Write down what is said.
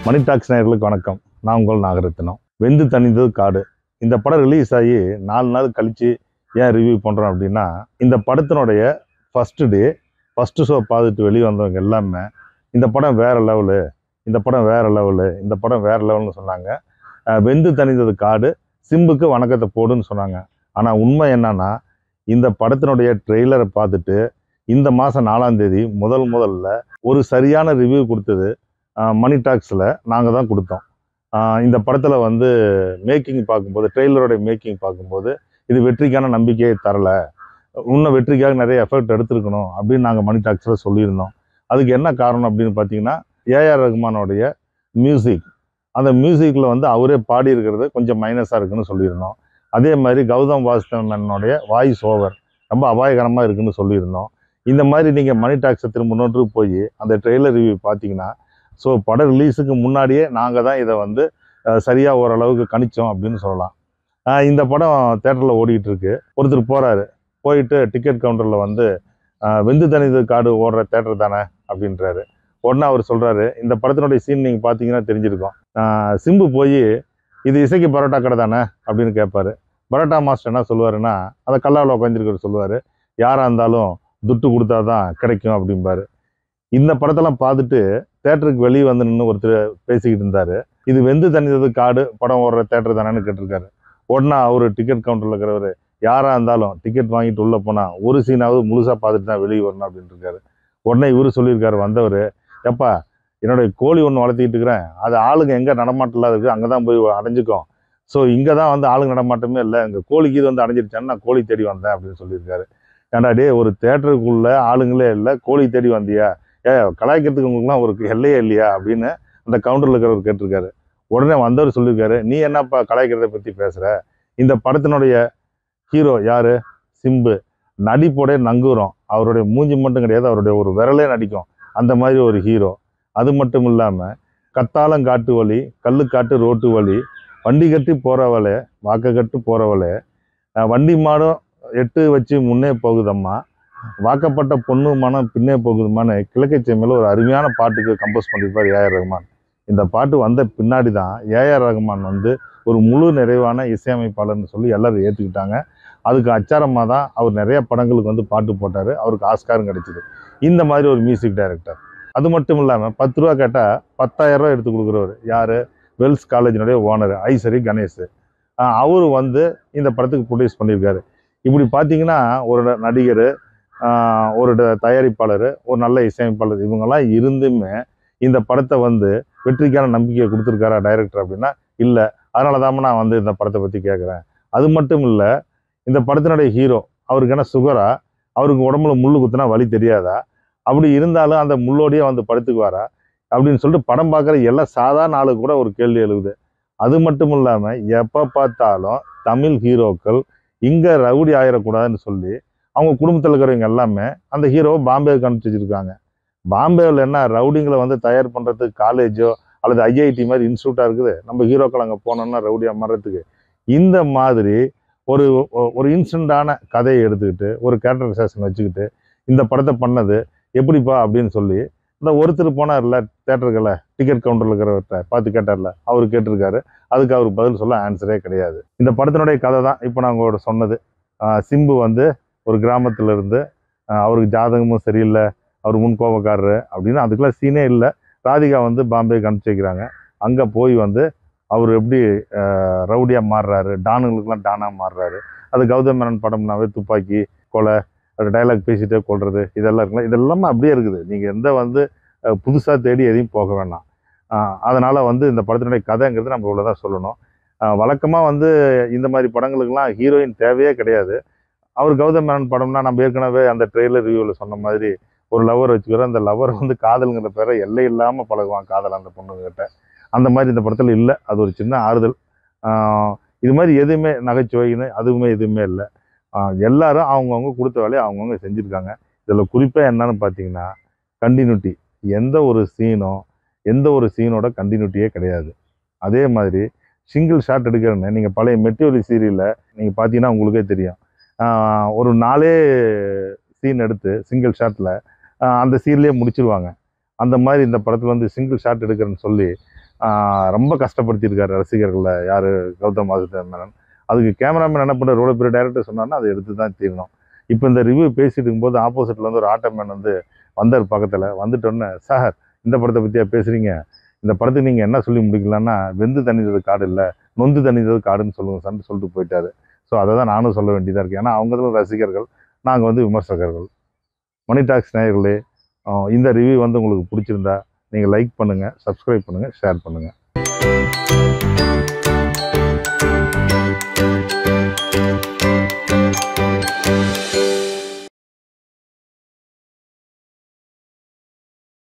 மணி tax நேயர்களுக்கு வணக்கம் நான் உங்கள் நாகரத்தினம் வெந்து தணிந்தது காடு இந்த படம் ரிலீஸ் ஆகி நாலு நாள் கழித்து ஏன் ரிவ்யூ பண்ணுறோம் அப்படின்னா இந்த படத்தினுடைய ஃபஸ்ட்டு டே ஃபஸ்ட்டு ஷோ பார்த்துட்டு வெளியே வந்தவங்க எல்லாமே இந்த படம் வேறு லெவலு இந்த படம் வேறு லெவலு இந்த படம் வேறு லெவல்னு சொன்னாங்க அஹ் வெந்து தணிந்தது காடு சிம்புக்கு வணக்கத்தை போடுன்னு சொன்னாங்க ஆனால் உண்மை என்னன்னா இந்த படத்தினுடைய ட்ரெய்லரை பார்த்துட்டு இந்த மாதம் நாலாம் தேதி முதல் முதல்ல ஒரு சரியான ரிவ்யூ கொடுத்தது ஆஹ் மணி டாக்ஸில் நாங்கள் தான் கொடுத்தோம் ஆஹ் இந்த படத்தில் வந்து மேக்கிங் பார்க்கும்போது ட்ரெய்லரோட மேக்கிங் பார்க்கும்போது இது வெற்றிக்கான நம்பிக்கையை தரல இன்னும் வெற்றிக்காக நிறைய எஃபர்ட் எடுத்திருக்கணும் அப்படின்னு நாங்கள் மணி டாக்ஸில் சொல்லியிருந்தோம் அதுக்கு என்ன காரணம் அப்படின்னு பார்த்தீங்கன்னா ஏஆர் ரஹ்மானோடைய மியூசிக் அந்த மியூசிக்கில் வந்து அவரே பாடி இருக்கிறது கொஞ்சம் மைனஸாக இருக்குன்னு சொல்லியிருந்தோம் அதே மாதிரி கௌதம் வாசுதேவனுடைய வாய்ஸ் ஓவர் ரொம்ப அபாயகரமாக இருக்குன்னு சொல்லியிருந்தோம் இந்த மாதிரி நீங்கள் மணி டாக்ஸை திரும்ப நோட்டு போய் அந்த ட்ரெய்லர் ரிவ்யூ பார்த்தீங்கன்னா ஸோ படம் ரிலீஸுக்கு முன்னாடியே நாங்கள் தான் இதை வந்து சரியாக ஓரளவுக்கு கணிச்சோம் அப்படின்னு சொல்லலாம் அஹ் இந்த படம் தேட்டரில் ஓடிட்டு இருக்கு ஒருத்தர் போகிறாரு போயிட்டு டிக்கெட் கவுண்டரில் வந்து அஹ் வெந்து தனிது காடு ஓடுற தேட்டர் தானே அப்படின்றாரு உடனே அவர் சொல்கிறாரு இந்த படத்தினுடைய சீன் நீங்கள் பார்த்தீங்கன்னா தெரிஞ்சிருக்கும் அஹ் சிம்பு போய் இது இசைக்கு பரோட்டா கடை தானே அப்படின்னு கேட்பாரு பரோட்டா மாஸ்டர் என்ன சொல்லுவாருன்னா அந்த கல்லாவில் உட்காந்துருக்கிற சொல்லுவார் யாராக இருந்தாலும் துட்டு கொடுத்தா தான் கிடைக்கும் அப்படிம்பாரு இந்த படத்தெல்லாம் பார்த்துட்டு தேட்டருக்கு வெளியே வந்து நின்று ஒருத்தர் பேசிக்கிட்டு இருந்தார் இது வெந்து தணிந்தது காடு படம் ஓடுற தேட்டர் தானேன்னு கேட்டிருக்காரு உடனே அவர் டிக்கெட் கவுண்டரில் இருக்கிறவர் யாராக இருந்தாலும் டிக்கெட் வாங்கிட்டு உள்ளே போனால் ஒரு சீனாவது முழுசாக பார்த்துட்டு தான் வெளியே வரணும் அப்படின்னு இருக்காரு உடனே இவர் சொல்லியிருக்காரு வந்தவர் எப்பா என்னுடைய கோழி ஒன்று வளர்த்திக்கிட்டு இருக்கிறேன் அது ஆளுங்க எங்கே நடமாட்டம் இல்லாத இருக்குது அங்கே தான் போய் அடைஞ்சுக்கும் ஸோ இங்கே தான் வந்து ஆளுங்க நடமாட்டமே இல்லை இங்கே கோழிக்கு இது வந்து அடைஞ்சிருச்சான்னு நான் கோழி தேடி வந்தேன் அப்படின்னு சொல்லியிருக்காரு ஏன்டா டே ஒரு தேட்டருக்குள்ள ஆளுங்களே இல்லை கோழி தேடி வந்தியா ஏ கலாய்க்கிறதுக்கு உங்களுக்குலாம் ஒரு எல்லையே இல்லையா அப்படின்னு அந்த கவுண்டரில் இருக்கிறவர் கேட்டிருக்காரு உடனே வந்தவர் சொல்லியிருக்காரு நீ என்னப்பா கலாய்க்கிறத பற்றி பேசுகிற இந்த படத்தினுடைய ஹீரோ யாரு சிம்பு நடிப்போடைய நங்கூரம் அவருடைய மூஞ்சி மட்டும் கிடையாது அவருடைய ஒரு விரலே நடிக்கும் அந்த மாதிரி ஒரு ஹீரோ அது மட்டும் இல்லாமல் கத்தாலம் காட்டு வழி கல்லு காட்டு ரோட்டு வழி வண்டி கட்டி போகிறவளே வாக்க கட்டு போகிறவளே வண்டி மாடும் எட்டு வச்சு முன்னே போகுதம்மா வாக்கப்பட்ட பொண்ணு மனம் பின்னே போகுதுமான்னு கிழக்கை செம்மையில் ஒரு அருமையான பாட்டுக்கு கம்போஸ் பண்ணியிருப்பார் ஏஆர் ரஹ்மான் இந்த பாட்டு வந்த பின்னாடி தான் ஏஆர் ரஹ்மான் வந்து ஒரு முழு நிறைவான இசையமைப்பாளர்னு சொல்லி எல்லாரும் ஏற்றுக்கிட்டாங்க அதுக்கு அச்சாரமாக தான் அவர் நிறைய படங்களுக்கு வந்து பாட்டு போட்டார் அவருக்கு ஆஸ்காரும் கிடைச்சிது இந்த மாதிரி ஒரு மியூசிக் டைரக்டர் அது மட்டும் இல்லாமல் பத்து ரூபா கேட்டால் பத்தாயிரம் ரூபா எடுத்து கொடுக்குறவர் யார் வெல்ஸ் காலேஜினுடைய ஓனர் ஐசரி கணேஷ் அவர் வந்து இந்த படத்துக்கு ப்ரொடியூஸ் பண்ணியிருக்காரு இப்படி பார்த்தீங்கன்னா ஒரு நடிகர் ஆஹ் ஒரு ட- தயாரிப்பாளர் ஒரு நல்ல இசையமைப்பாளர் இவங்கெல்லாம் இருந்துமே இந்த படத்தை வந்து வெற்றிக்கான நம்பிக்கையை கொடுத்துருக்காரா டைரக்டர் அப்படின்னா இல்லை அதனால தான் நான் வந்து இந்த படத்தை பற்றி கேட்குறேன் அது மட்டும் இல்லை இந்த படத்தினுடைய ஹீரோ அவருக்கு என்ன சுகரா அவருக்கு உடம்புல முள்ளு குத்துனா வலி தெரியாதா அப்படி இருந்தாலும் அந்த முள்ளோடையே வந்து படுத்துக்குவாரா அப்படின்னு சொல்லிட்டு படம் பார்க்குற எல்லா சாதாரண ஆளுக்கு கூட ஒரு கேள்வி எழுகுது அது மட்டும் இல்லாமல் எப்போ பார்த்தாலும் தமிழ் ஹீரோக்கள் இங்கே ரவுடி ஆயிடக்கூடாதுன்னு சொல்லி அவங்க குடும்பத்தில் இருக்கிறவங்க எல்லாமே அந்த ஹீரோவை பாம்பேவுக்கு அனுப்பிச்சி வச்சிருக்காங்க பாம்பேவில் என்ன ரவுடிங்களை வந்து தயார் பண்ணுறதுக்கு காலேஜோ அல்லது ஐஐடி மாதிரி இன்ஸ்டியூட்டாக இருக்குது நம்ம ஹீரோக்கள் அங்கே போனோம்னா ரவுடியாக மாறுறதுக்கு இந்த மாதிரி ஒரு ஒ- ஒரு இன்சிடண்டான கதையை எடுத்துக்கிட்டு ஒரு கேரக்டரைசேஷன் வச்சுக்கிட்டு இந்த படத்தை பண்ணது எப்படிப்பா அப்படின்னு சொல்லி இந்த ஒருத்தர் போனார்ல தேட்டருக்குள்ள டிக்கெட் கவுண்டரில் இருக்கிறவர்கிட்ட பார்த்து கேட்டார்ல அவர் கேட்டிருக்காரு அதுக்கு அவர் பதில் சொல்ல ஆன்சரே கிடையாது இந்த படத்தினுடைய கதை தான் இப்போ நான் உங்களோட சொன்னது ஆஹ் சிம்பு வந்து ஒரு கிராமத்துல இருந்து ஆஹ் அவருக்கு ஜாதகமும் சரியில்லை அவர் முன் கோபக்காரரு அப்படின்னு அதுக்கெல்லாம் சீனே இல்லை ராதிகா வந்து பாம்பேக்கு அனுப்பிச்சி வைக்கிறாங்க அங்கே போய் வந்து அவர் எப்படி ரவுடியாக மாறுறாரு டானுங்களுக்கெல்லாம் டானாக மாறுறாரு அது கௌதம் மேனன் படம்னாவே துப்பாக்கி கொலை அது டைலாக் பேசிட்டே கொள்வது இதெல்லாம் இருக்குல்ல இதெல்லாமே அப்படியே இருக்குது நீங்கள் எந்த வந்து புதுசாக தேடி எதையும் போக வேண்டாம் அதனால் வந்து இந்த படத்தினுடைய கதைங்கிறது நம்ம இவ்வளோதான் சொல்லணும் வழக்கமாக வந்து இந்த மாதிரி படங்களுக்கெல்லாம் ஹீரோயின் தேவையே கிடையாது அவர் கௌதம் மேனன் படம்னா நம்ம ஏற்கனவே அந்த ட்ரெய்லர் ரிவ்யூவில் சொன்ன மாதிரி ஒரு லவர் வச்சுக்கிறோம் அந்த லவர் வந்து காதலுங்கிற பேரை எல்லை இல்லாமல் பழகுவான் காதல் அந்த பொண்ணுங்கிட்ட அந்த மாதிரி இந்த படத்தில் இல்லை அது ஒரு சின்ன ஆறுதல் ஆஹ் இது மாதிரி எதுவுமே நகைச்சுவைன்னு அதுவுமே எதுவுமே இல்லை ஆஹ் எல்லாரும் அவங்கவுங்க கொடுத்த வேலையை அவங்கவுங்க செஞ்சுருக்காங்க இதில் குறிப்பாக என்னன்னு பார்த்தீங்கன்னா கண்டினியூட்டி எந்த ஒரு சீனும் எந்த ஒரு சீனோட கண்டினியூட்டியே கிடையாது அதே மாதிரி சிங்கிள் ஷாட் எடுக்கிறேன்னு நீங்கள் பழைய மெட்டியோலி சீரியலில் நீங்கள் பார்த்தீங்கன்னா உங்களுக்கே தெரியும் ஆஹ் ஒரு நாலே சீன் எடுத்து சிங்கிள் ஷாட்டில் அந்த சீன்லேயே முடிச்சிருவாங்க அந்த மாதிரி இந்த படத்தில் வந்து சிங்கிள் ஷாட் எடுக்கிறேன்னு சொல்லி ஆஹ் ரொம்ப கஷ்டப்படுத்தியிருக்காரு ரசிகர்களை யார் கௌதம் வாசுதேவ் மேனன் அதுக்கு கேமராமேன் என்ன பண்ணுற எவ்வளோ பெரிய டேரக்டர் சொன்னார்னா அதை எடுத்து தான் தீரணும் இப்போ இந்த ரிவ்யூ பேசிட்டு இருக்கும்போது ஆப்போசிட்டில் வந்து ஒரு ஆட்டோமேன் வந்து வந்தார் பக்கத்தில் வந்துட்டோன்னே சார் இந்த படத்தை பற்றியா பேசுகிறீங்க இந்த படத்துக்கு நீங்கள் என்ன சொல்லி முடிக்கலாம்னா வெந்து தண்ணிறது காடு இல்லை நொந்து தண்ணிறது காடுன்னு சொல்லுங்க சார்னு சொல்லிட்டு போயிட்டாரு ஸோ அதை தான் நானும் சொல்ல வேண்டியதாக இருக்குது ஏன்னா அவங்க தான் ரசிகர்கள் நாங்கள் வந்து விமர்சகர்கள் மணி டாக்ஸ் நேயர்களே ஆஹ் இந்த ரிவ்யூ வந்து உங்களுக்கு பிடிச்சிருந்தா நீங்கள் லைக் பண்ணுங்கள் சப்ஸ்கிரைப் பண்ணுங்கள் ஷேர் பண்ணுங்கள்